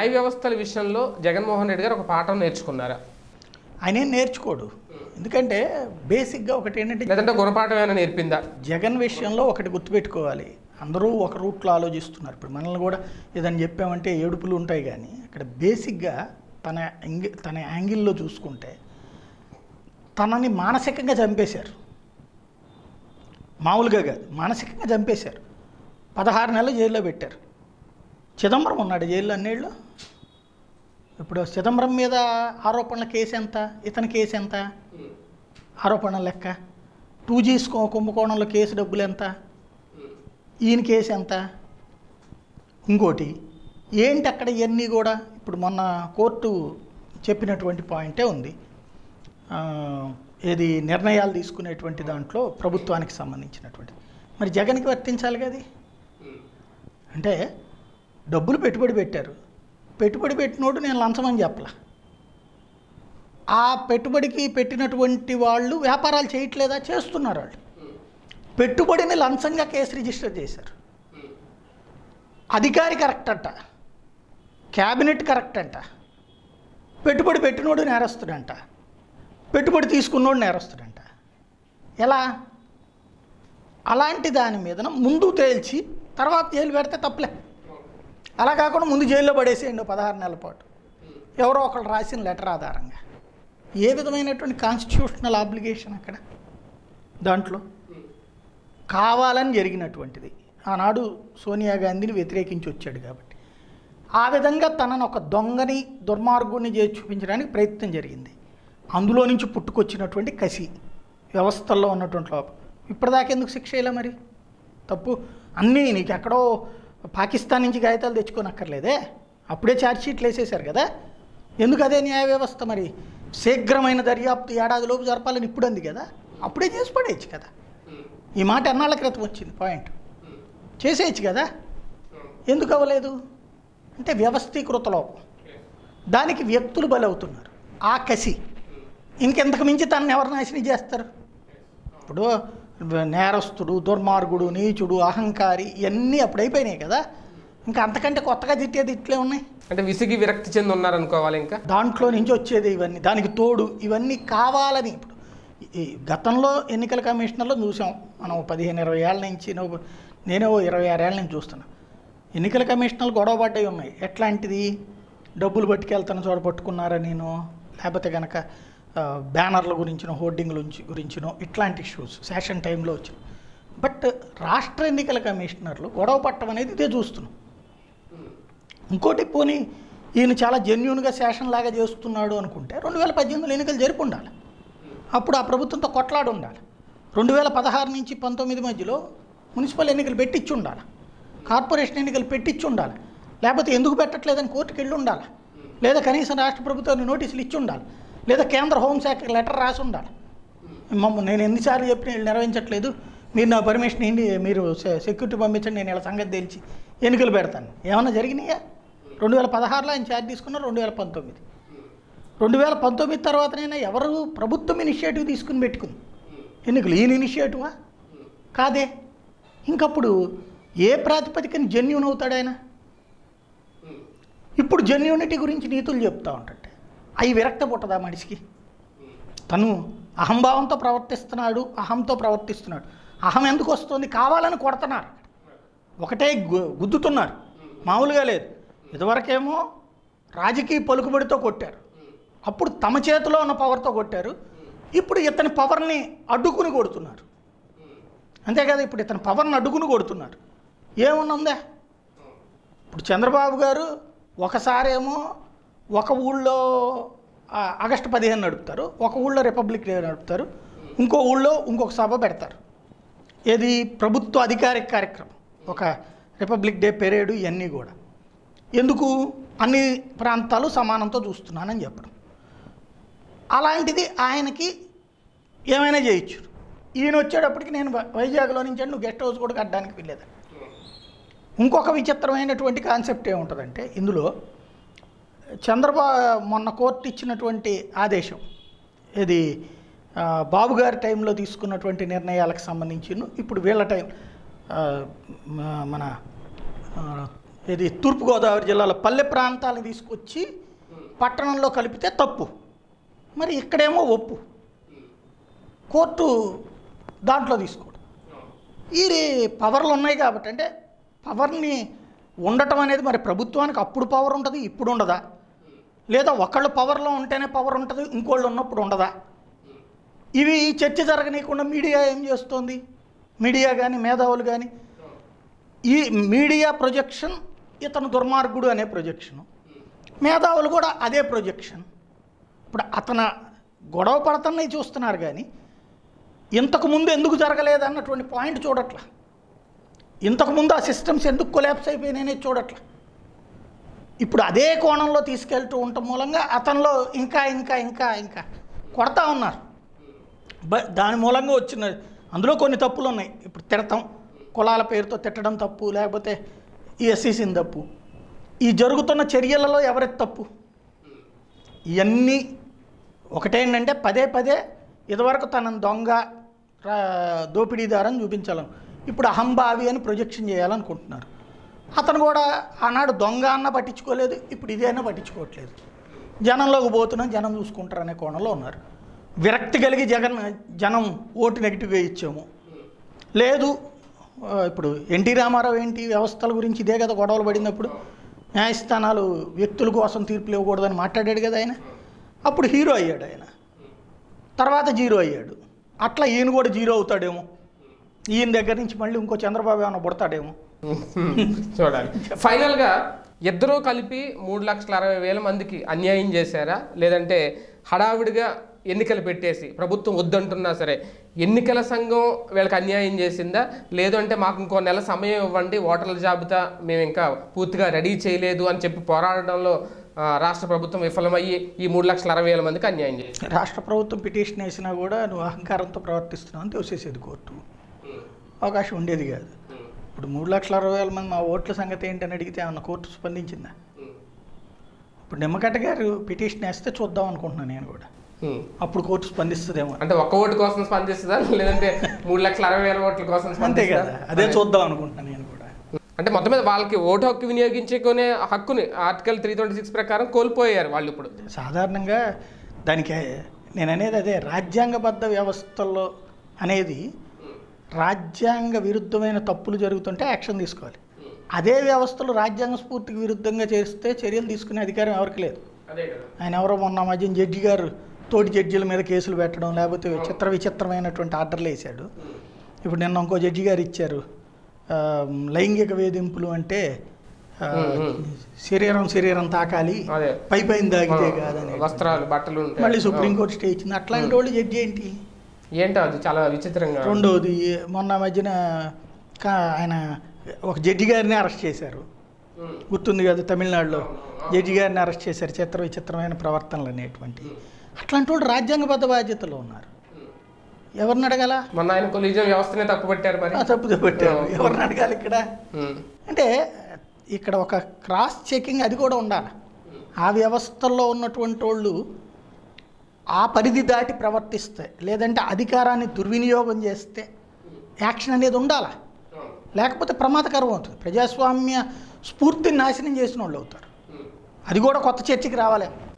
న్యాయ వ్యవస్థల విషయంలో జగన్మోహన్ రెడ్డి గారు ఒక పాఠం నేర్చుకున్నారా ఆయన ఏం నేర్చుకోడు ఎందుకంటే బేసిక్గా ఒకటి ఏంటంటే లేదంటే గుణపాఠం ఏమైనా నేర్పిందా జగన్ విషయంలో ఒకటి గుర్తుపెట్టుకోవాలి అందరూ ఒక రూట్లో ఆలోచిస్తున్నారు ఇప్పుడు మనల్ని కూడా ఏదని చెప్పామంటే ఏడుపులు ఉంటాయి కానీ అక్కడ బేసిక్గా తన యాంగి తన యాంగిల్లో చూసుకుంటే తనని మానసికంగా చంపేశారు మామూలుగా కాదు మానసికంగా చంపేశారు పదహారు నెలలు జైల్లో పెట్టారు చిదంబరం ఉన్నాడు జైల్లో అన్నేళ్ళు ఇప్పుడు చిదంబరం మీద ఆరోపణల కేసు ఎంత ఇతని కేసు ఎంత ఆరోపణల లెక్క టూ జీ కుంభకోణంలో కేసు డబ్బులు ఎంత ఈయన కేసు ఎంత ఇంకోటి ఏంటి అక్కడ ఇవన్నీ కూడా ఇప్పుడు మొన్న కోర్టు చెప్పినటువంటి పాయింటే ఉంది ఆ, ఏది నిర్ణయాలు తీసుకునేటువంటి దాంట్లో ప్రభుత్వానికి సంబంధించినటువంటి మరి జగన్కి వర్తించాలి కదా అంటే డబ్బులు పెట్టుబడి పెట్టారు పెట్టుబడి పెట్టినోడు నేను లంచమని చెప్పలా ఆ పెట్టుబడికి పెట్టినటువంటి వాళ్ళు వ్యాపారాలు చేయట్లేదా చేస్తున్నారు వాళ్ళు పెట్టుబడిని లంచంగా కేసు రిజిస్టర్ చేశారు అధికారి కరెక్ట్ అంట క్యాబినెట్ కరెక్ట్ అంట పెట్టుబడి పెట్టినోడు నేరస్తుడంట పెట్టుబడి తీసుకున్నోడు నేరస్తుడంట ఎలా అలాంటి దాని మీద ముందు తేల్చి తర్వాత జైలు పెడితే తప్పలే అలా కాకుండా ముందు జైల్లో పడేసేయండి ఓ పదహారు నెలల పాటు ఎవరో ఒకళ్ళు రాసిన లెటర్ ఆధారంగా ఏ విధమైనటువంటి కాన్స్టిట్యూషనల్ ఆబ్లిగేషన్ అక్కడ దాంట్లో కావాలని జరిగినటువంటిది ఆనాడు సోనియా గాంధీని వ్యతిరేకించి వచ్చాడు కాబట్టి ఆ విధంగా తనను ఒక దొంగని దుర్మార్గుడిని చేసి చూపించడానికి ప్రయత్నం జరిగింది అందులో నుంచి పుట్టుకొచ్చినటువంటి కసి వ్యవస్థల్లో ఉన్నటువంటి లోపం ఇప్పటిదాకా ఎందుకు శిక్ష ఇలా మరి తప్పు అన్నీ నీకు ఎక్కడో పాకిస్తాన్ నుంచి కాగితాలు తెచ్చుకోనక్కర్లేదే అప్పుడే ఛార్జ్షీట్లు వేసేశారు కదా ఎందుకు అదే న్యాయ వ్యవస్థ మరి శీఘ్రమైన దర్యాప్తు ఏడాదిలోపు జరపాలని ఇప్పుడు అంది కదా అప్పుడే చేసి పడేయచ్చు కదా ఈ మాట ఎన్నాళ్ళ క్రితం వచ్చింది పాయింట్ చేసేయచ్చు కదా ఎందుకు అవ్వలేదు అంటే వ్యవస్థీకృత లోపం దానికి వ్యక్తులు బలవుతున్నారు ఆ కసి ఇంకెంతకు మించి తనని ఎవరు నాశనం చేస్తారు ఇప్పుడు నేరస్తుడు దుర్మార్గుడు నీచుడు అహంకారి ఇవన్నీ అప్పుడు అయిపోయినాయి కదా ఇంకా అంతకంటే కొత్తగా తిట్టేది ఇట్లే ఉన్నాయి అంటే విసిగి విరక్తి చెంది ఉన్నారనుకోవాలి ఇంకా దాంట్లో నుంచి వచ్చేది ఇవన్నీ దానికి తోడు ఇవన్నీ కావాలని ఇప్పుడు ఈ గతంలో ఎన్నికల కమిషనర్లో చూసాం మనం పదిహేను ఇరవై ఏళ్ళ నుంచి నువ్వు నేనే ఓ ఇరవై ఆరు ఏళ్ళ నుంచి చూస్తున్నా ఎన్నికల కమిషనర్లు గొడవ పడ్డాయి ఉన్నాయి ఎట్లాంటిది డబ్బులు పట్టుకెళ్తాను చోట పట్టుకున్నారా నేను లేకపోతే కనుక ఆ, బ్యానర్ల గురించినో హోర్డింగ్ల గురించి గురించినో ఇట్లాంటి ఇష్యూస్ సెషన్ టైంలో వచ్చినాయి బట్ రాష్ట్ర ఎన్నికల కమిషనర్లు గొడవ పట్టడం అనేది ఇదే చూస్తున్నాం ఇంకోటి పోనీ ఈయన చాలా జెన్యున్గా శాసన్ లాగా చేస్తున్నాడు అనుకుంటే రెండు వేల పద్దెనిమిదిలో ఎన్నికలు జరిపి ఉండాలి అప్పుడు ఆ ప్రభుత్వంతో కొట్లాడి ఉండాలి రెండు వేల పదహారు నుంచి పంతొమ్మిది మధ్యలో మున్సిపల్ ఎన్నికలు పెట్టించి ఉండాలి కార్పొరేషన్ ఎన్నికలు పెట్టించి ఉండాలి లేకపోతే ఎందుకు పెట్టట్లేదని కోర్టుకు వెళ్ళి ఉండాలి లేదా కనీసం రాష్ట్ర ప్రభుత్వాన్ని నోటీసులు ఇచ్చి ఉండాలి లేదా కేంద్ర హోంశాఖకి లెటర్ రాసి ఉండాలి మమ్మ నేను ఎన్నిసార్లు చెప్పిన వీళ్ళు నిర్వహించట్లేదు మీరు నా పర్మిషన్ ఏంటి మీరు సె- సెక్యూరిటీ పంపించండి నేను ఇలా సంగతి తెలిసి ఎన్నికలు పెడతాను ఏమన్నా జరిగినాయా రెండు వేల పదహారులో ఆయన ఛార్జ్ తీసుకున్నారు రెండు వేల పంతొమ్మిది రెండు వేల పంతొమ్మిది తర్వాతనైనా ఎవరు ప్రభుత్వం ఇనిషియేటివ్ తీసుకుని పెట్టుకుంది ఎన్నికలు ఈయన ఇనిషియేటివా కాదే ఇంకప్పుడు ఏ ప్రాతిపదికన జెన్యున్ అవుతాడు ఆయన ఇప్పుడు జెన్యూనిటీ గురించి నీతులు చెప్తా ఉంటుంటే అవి విరక్త పుట్టదా మనిషికి తను అహంభావంతో ప్రవర్తిస్తున్నాడు అహంతో ప్రవర్తిస్తున్నాడు అహం ఎందుకు వస్తుంది కావాలని కొడుతున్నారు ఒకటే గు- గుద్దుతున్నారు మామూలుగా లేదు ఇదివరకేమో రాజకీయ పలుకుబడితో కొట్టారు అప్పుడు తమ చేతిలో ఉన్న పవర్తో కొట్టారు ఇప్పుడు ఇతని పవర్ని అడ్డుకుని కొడుతున్నారు అంతే కదా ఇప్పుడు ఇతని పవర్ని అడ్డుకుని కొడుతున్నారు ఏమున్నందే ఇప్పుడు చంద్రబాబు గారు ఒకసారేమో ఒక ఊళ్ళో ఆ, ఆగస్టు పదిహేను నడుపుతారు ఒక ఊళ్ళో రిపబ్లిక్ డే నడుపుతారు ఇంకో ఊళ్ళో ఇంకొక సభ పెడతారు ఏది ప్రభుత్వ అధికారిక కార్యక్రమం ఒక రిపబ్లిక్ డే పెరేడు ఇవన్నీ కూడా ఎందుకు అన్ని ప్రాంతాలు సమానంతో చూస్తున్నానని చెప్పడం అలాంటిది ఆయనకి ఏమైనా చేయొచ్చు ఈయన వచ్చేటప్పటికి నేను వై- వైజాగ్లో నుంచి నువ్వు గెస్ట్ హౌస్ కూడా కట్టడానికి వెళ్ళేదాన్ని ఇంకొక విచిత్రమైనటువంటి కాన్సెప్ట్ ఏముంటుందంటే ఇందులో చంద్రబాబు మొన్న కోర్టు ఇచ్చినటువంటి ఆదేశం ఇది ఆ, బాబు గారి టైంలో తీసుకున్నటువంటి నిర్ణయాలకు సంబంధించి ఇప్పుడు వీళ్ళ టైం ఆ, మ- మన ఆ, ఇది తూర్పుగోదావరి జిల్లాలో పల్లె ప్రాంతాలను తీసుకొచ్చి పట్టణంలో కలిపితే తప్పు మరి ఇక్కడేమో ఒప్పు కోర్టు దాంట్లో తీసుకోడు ఈ పవర్లు ఉన్నాయి కాబట్టి అంటే పవర్ని ఉండటం అనేది మరి ప్రభుత్వానికి అప్పుడు పవర్ ఉంటుంది ఇప్పుడు ఉండదా లేదా ఒకళ్ళు పవర్లో ఉంటేనే పవర్ ఉంటుంది ఇంకోళ్ళు ఉన్నప్పుడు ఉండదా ఇవి చర్చ జరగనీయకుండా మీడియా ఏం చేస్తోంది మీడియా కానీ మేధావులు కానీ ఈ మీడియా ప్రొజెక్షన్ ఇతను దుర్మార్గుడు అనే ప్రొజెక్షన్ మేధావులు కూడా అదే ప్రొజెక్షన్ ఇప్పుడు అతను గొడవ పడుతున్నాయి చూస్తున్నారు కానీ ఇంతకు ముందు ఎందుకు జరగలేదు అన్నటువంటి పాయింట్ చూడట్లా ఇంతకుముందు ఆ సిస్టమ్స్ ఎందుకు కొలాప్స్ అయిపోయినాయనేది చూడట్లా ఇప్పుడు అదే కోణంలో తీసుకెళ్తూ ఉండటం మూలంగా అతనిలో ఇంకా ఇంకా ఇంకా ఇంకా కొడతా ఉన్నారు బ- దాని మూలంగా వచ్చిన అందులో కొన్ని తప్పులు ఉన్నాయి ఇప్పుడు తిడతాం కులాల పేరుతో తిట్టడం తప్పు లేకపోతే ఈ ఎస్సీసీని తప్పు ఈ జరుగుతున్న చర్యలలో ఎవరిది తప్పు ఇవన్నీ ఒకటేంటంటే పదే పదే ఇదివరకు తనను దొంగ రా- దోపిడీదారని చూపించాలను ఇప్పుడు అహంభావి అని ప్రొజెక్షన్ చేయాలనుకుంటున్నారు అతను కూడా ఆనాడు దొంగ అన్న పట్టించుకోలేదు ఇప్పుడు ఇదేనా పట్టించుకోవట్లేదు జనంలోకి పోతున్నాం జనం చూసుకుంటారు అనే కోణంలో ఉన్నారు విరక్తి కలిగి జగన్ జనం ఓటు నెగిటివ్గా ఇచ్చాము లేదు ఆ, ఇప్పుడు ఎన్టీ రామారావు ఏంటి వ్యవస్థల గురించి ఇదే కదా గొడవలు పడినప్పుడు న్యాయస్థానాలు వ్యక్తుల కోసం తీర్పులు ఇవ్వకూడదని మాట్లాడాడు కదా ఆయన అప్పుడు హీరో అయ్యాడు ఆయన తర్వాత జీరో అయ్యాడు అట్లా ఈయన కూడా జీరో అవుతాడేమో ఈయన దగ్గర నుంచి మళ్ళీ ఇంకో చంద్రబాబు ఏమైనా పుడతాడేమో చూడాలి ఫైనల్ గా ఇద్దరూ కలిపి మూడు లక్షల అరవై వేల మందికి అన్యాయం చేశారా లేదంటే హడావిడిగా ఎన్నికలు పెట్టేసి ప్రభుత్వం వద్దంటున్నా సరే ఎన్నికల సంఘం వీళ్ళకి అన్యాయం చేసిందా లేదు అంటే మాకు ఇంకో నెల సమయం ఇవ్వండి ఓటర్ల జాబితా మేము ఇంకా పూర్తిగా రెడీ చేయలేదు అని చెప్పి పోరాడడంలో ఆ, రాష్ట్ర ప్రభుత్వం విఫలమయ్యి ఈ మూడు లక్షల అరవై వేల మందికి అన్యాయం చేసింది రాష్ట్ర ప్రభుత్వం పిటిషన్ వేసినా కూడా నువ్వు అహంకారంతో ప్రవర్తిస్తున్నావు అని తోసేసేది కోర్టు అవకాశం ఉండేది కాదు ఇప్పుడు మూడు లక్షల అరవై వేల మంది మా ఓట్ల సంగతి ఏంటని అడిగితే ఏమన్నా కోర్టు స్పందించిందా ఇప్పుడు నిమ్మగడ్డ గారు పిటిషన్ వేస్తే చూద్దాం అనుకుంటున్నాను నేను కూడా ఉమ్. అప్పుడు కోర్టు స్పందిస్తుందేమో అంటే ఒక్క ఓటు కోసం స్పందిస్తుందా లేదంటే మూడు లక్షల అరవై వేల ఓట్ల కోసం అంతే స్పందిస్తుందా? కదా అదే చూద్దాం అనుకుంటున్నాను నేను కూడా అంటే మొత్తం మీద వాళ్ళకి ఓటు హక్కు వినియోగించుకునే హక్కుని ఆర్టికల్ త్రీ ట్వంటీ సిక్స్ ప్రకారం కోల్పోయారు వాళ్ళు ఇప్పుడు సాధారణంగా దానికి నేను అనేది అదే రాజ్యాంగబద్ధ వ్యవస్థల్లో అనేది రాజ్యాంగ విరుద్ధమైన తప్పులు జరుగుతుంటే యాక్షన్ తీసుకోవాలి అదే వ్యవస్థలు రాజ్యాంగ స్ఫూర్తికి విరుద్ధంగా చేస్తే చర్యలు తీసుకునే అధికారం ఎవరికి లేదు అదే కదా ఆయన ఎవరో మొన్న మధ్య జడ్జి గారు తోటి జడ్జీల మీద కేసులు పెట్టడం లేకపోతే విచిత్ర విచిత్రమైనటువంటి ఆర్డర్లు వేశాడు ఇప్పుడు నిన్న ఇంకో జడ్జి గారు ఇచ్చారు ఆ, లైంగిక వేధింపులు అంటే ఆ, శరీరం శరీరం తాకాలి అదే పై పైన దాగితే కాదని వస్త్రాలు బట్టలు ఉంటాయి. మళ్ళీ సుప్రీంకోర్టు స్టే ఇచ్చింది అట్లాంటి వాళ్ళు జడ్జి ఏంటి ఏంటో అది చాలా విచిత్రంగా రెండోది మొన్న మధ్యన కా- ఆయన ఒక జడ్జి గారిని అరెస్ట్ చేశారు ఉమ్. గుర్తుంది కదా తమిళనాడులో జడ్జి గారిని అరెస్ట్ చేశారు చిత్ర విచిత్రమైన ప్రవర్తనలు అనేటువంటి అట్లాంటి వాళ్ళు రాజ్యాంగబద్ధ బాధ్యతలు ఉన్నారు ఎవరిని అడగాల మొన్న ఆయన కొలీజియం వ్యవస్థనే తప్పు పెట్టారు మరి ఆ, తప్పుదో పెట్టారు ఎవరిని అడగాలి ఇక్కడ ఉమ్. అంటే ఇక్కడ ఒక క్రాస్ చెకింగ్ అది కూడా ఉండాలి ఆ వ్యవస్థల్లో ఉన్నటువంటి వాళ్ళు ఆ పరిధి దాటి ప్రవర్తిస్తే లేదంటే అధికారాన్ని దుర్వినియోగం చేస్తే యాక్షన్ అనేది ఉండాలి లేకపోతే ప్రమాదకరం అవుతుంది ప్రజాస్వామ్య స్ఫూర్తిని నాశనం చేసిన వాళ్ళు అవుతారు ఉమ్. అది కూడా కొత్త చర్చకి రావాలి